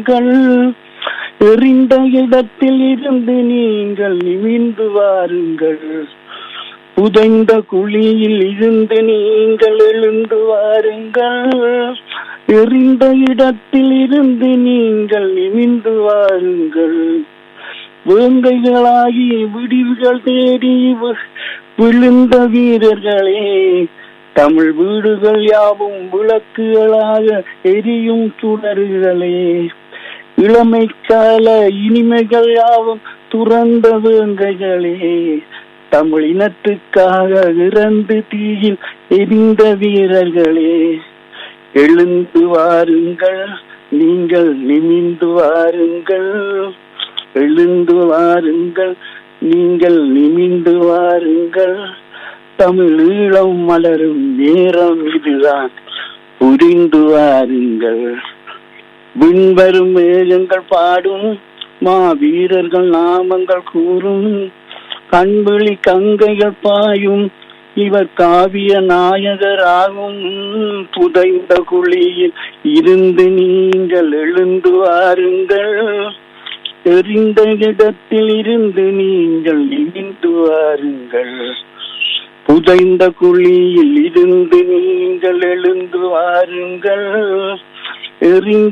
கள் எறிந்த இடத்தில் இருந்து நீங்கள் நிமிந்து வாருங்கள் புதைந்த குழியில் இருந்து நீங்கள் எழுந்து வாருங்கள் எறிந்த இடத்தில் இருந்து நீங்கள் நிமிந்து வாருங்கள் வேங்கைகளாகி விடிவுகள் தேடி வி- விழுந்த வீரர்களே தமிழ் வீடுகள் யாவும் விளக்குகளாக எரியும் சுடர்களே இளமை கால இனிமைகள் யாவும் துறந்த வேங்கைகளே தமிழ் இனத்துக்காக இறந்து தீயில் எரிந்த வீரர்களே எழுந்து வாருங்கள் நீங்கள் நிமிந்து வாருங்கள் எழுந்து வாருங்கள் நீங்கள் நிமிந்து வாருங்கள் தமிழ் ஈழம் மலரும் நேரம் இதுதான் புரிந்து வாருங்கள் விண்வரும் மேகங்கள் பாடும் மா வீரர்கள் நாமங்கள் கூறும் கண்விழி கங்கைகள் பாயும் இவர் காவிய நாயகராகும் புதைந்த குழியில் இருந்து நீங்கள் எழுந்து வாருங்கள் தெரிந்த இடத்தில் இருந்து நீங்கள் இணைந்து வாருங்கள் புதைந்த குழியில் இருந்து நீங்கள் எழுந்து வாருங்கள் எறிந்த